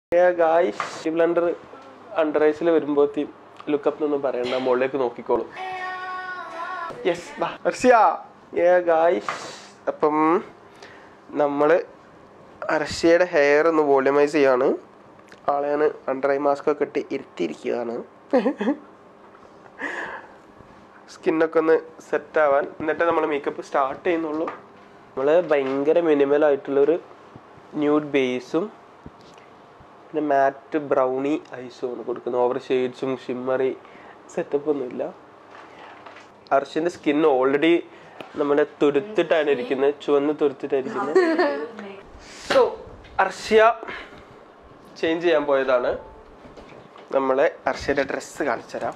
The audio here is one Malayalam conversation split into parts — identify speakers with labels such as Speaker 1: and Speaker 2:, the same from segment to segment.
Speaker 1: ഗായ്സ് ബ്ലണ്ടർ അണ്ടർ ഐസിൽ വരുമ്പോഴത്തേ ലുക്കപ്പ് എന്നൊന്നും പറയണ്ട മുകളിലേക്ക് നോക്കിക്കോളൂ യെസ് അർഷ്യ ഏ ഗായ്സ് അപ്പം നമ്മൾ അർഷ്യയുടെ ഹെയർ ഒന്ന് വോളിയമൈസ് ചെയ്യാണ് ആളെ ഞാൻ അണ്ടർ ഐ മാസ്ക് ഒക്കെ ഇട്ട് ഇരുത്തിയിരിക്കുകയാണ് സ്കിന്നൊക്കെ ഒന്ന് സെറ്റ് ആവാൻ എന്നിട്ട് നമ്മൾ മേക്കപ്പ് സ്റ്റാർട്ട് ചെയ്യുന്നുള്ളൂ നമ്മൾ ഭയങ്കര മിനിമൽ ആയിട്ടുള്ളൊരു ന്യൂഡ് ബേസും പിന്നെ മാറ്റ് ബ്രൗണി ഐസും ആണ് കൊടുക്കുന്നത് ഓവർ ഷെയ്ഡ്സും ഷിമ്മറി സെറ്റപ്പ് ഒന്നുമില്ല അർഷിന്റെ സ്കിൻ ഓൾറെഡി നമ്മുടെ തുരുത്തിട്ടാണ് ഇരിക്കുന്നത് ചുവന്ന് തുരുത്തിട്ടായിരിക്കുന്നത് സോ അർഷ്യ ചേഞ്ച് ചെയ്യാൻ പോയതാണ് നമ്മളെ അർഷ്യയുടെ ഡ്രസ്സ് കാണിച്ചുതരാം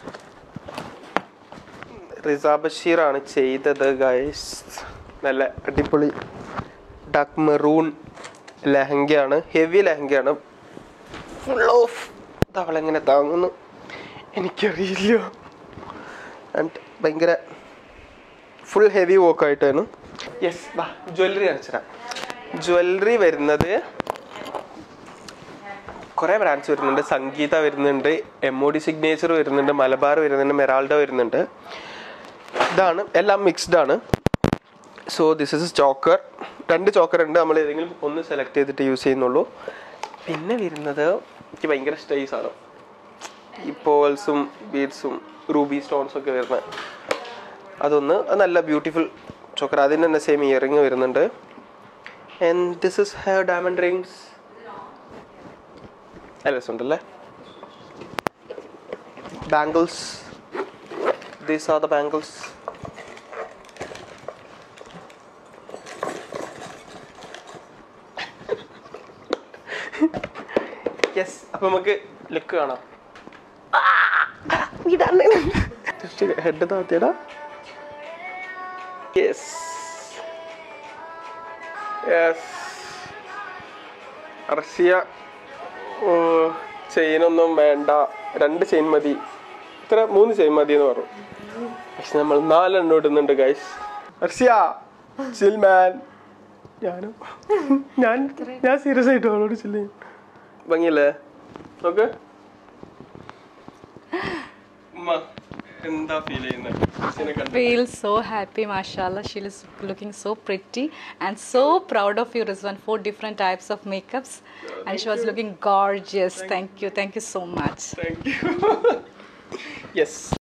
Speaker 1: റിസ ബഷീറാണ് ചെയ്തത് ഗൈസ് നല്ല അടിപൊളി ഡാർക്ക് മെറൂൺ ലെഹങ്കയാണ് ഹെവി ലെഹങ്കയാണ് ഫുൾ ഓഫ് അവളെങ്ങനെ താങ്ങുന്നു എനിക്കറിയില്ല ആൻഡ് ഭയങ്കര ഫുൾ ഹെവി വോക്കായിട്ടാണ് യെസ് വാ ജ്വല്ലറി കാണിച്ചുതരാം ജ്വല്ലറി വരുന്നത് കുറേ ബ്രാൻഡ്സ് വരുന്നുണ്ട് സംഗീത വരുന്നുണ്ട് എം ഒ ഡി സിഗ്നേച്ചർ വരുന്നുണ്ട് മലബാർ വരുന്നുണ്ട് മെറാൾഡോ വരുന്നുണ്ട് ഇതാണ് എല്ലാം മിക്സ്ഡ് ആണ് സോ ദിസ് ഇസ് ചോക്കർ രണ്ട് ചോക്കർ ഉണ്ട് നമ്മൾ ഏതെങ്കിലും ഒന്ന് സെലക്ട് ചെയ്തിട്ട് യൂസ് ചെയ്യുന്നുള്ളൂ പിന്നെ വരുന്നത് എനിക്ക് ഭയങ്കര ഇഷ്ടമായി ഈ സാധനം ഈ പേൾസും ബീഡ്സും റൂബി സ്റ്റോൺസും ഒക്കെ വരുന്ന അതൊന്ന് അത് നല്ല ബ്യൂട്ടിഫുൾ ചോക്കർ അതിന് തന്നെ സെയിം ഇയറിങ് വരുന്നുണ്ട് and this is hair diamond rings നല്ല രസമുണ്ടല്ലേ bangles these are the bangles yes അപ്പൊ നമുക്ക് ലുക്ക് കാണാം ഹെഡ് താത്തിയടാ യെസ് യെസ് അർഷിയ ചെയിനൊന്നും വേണ്ട രണ്ട് ചെയിൻ മതി ഇത്ര മൂന്ന് ചെയിൻ മതി എന്ന് പറഞ്ഞു പക്ഷെ നമ്മൾ നാലെണ്ണം ഇടുന്നുണ്ട് ഗൈസ് അർഷിയ ചിൽ മാൻ ഞാനും ഞാൻ ഞാൻ സീരിയസ് ആയിട്ട് അവളോട് ചില്ല ഭംഗിയല്ലേ നോക്ക് ഉമ്മ എന്താ ഫീൽ ചെയ്യുന്നത് അർഷിനെ കണ്ടിട്ട്?
Speaker 2: feel so happy mashallah she is looking so pretty and so proud of you Rizwan four different types of makeups and she was looking gorgeous thank you thank you so much
Speaker 1: Thank you. yes.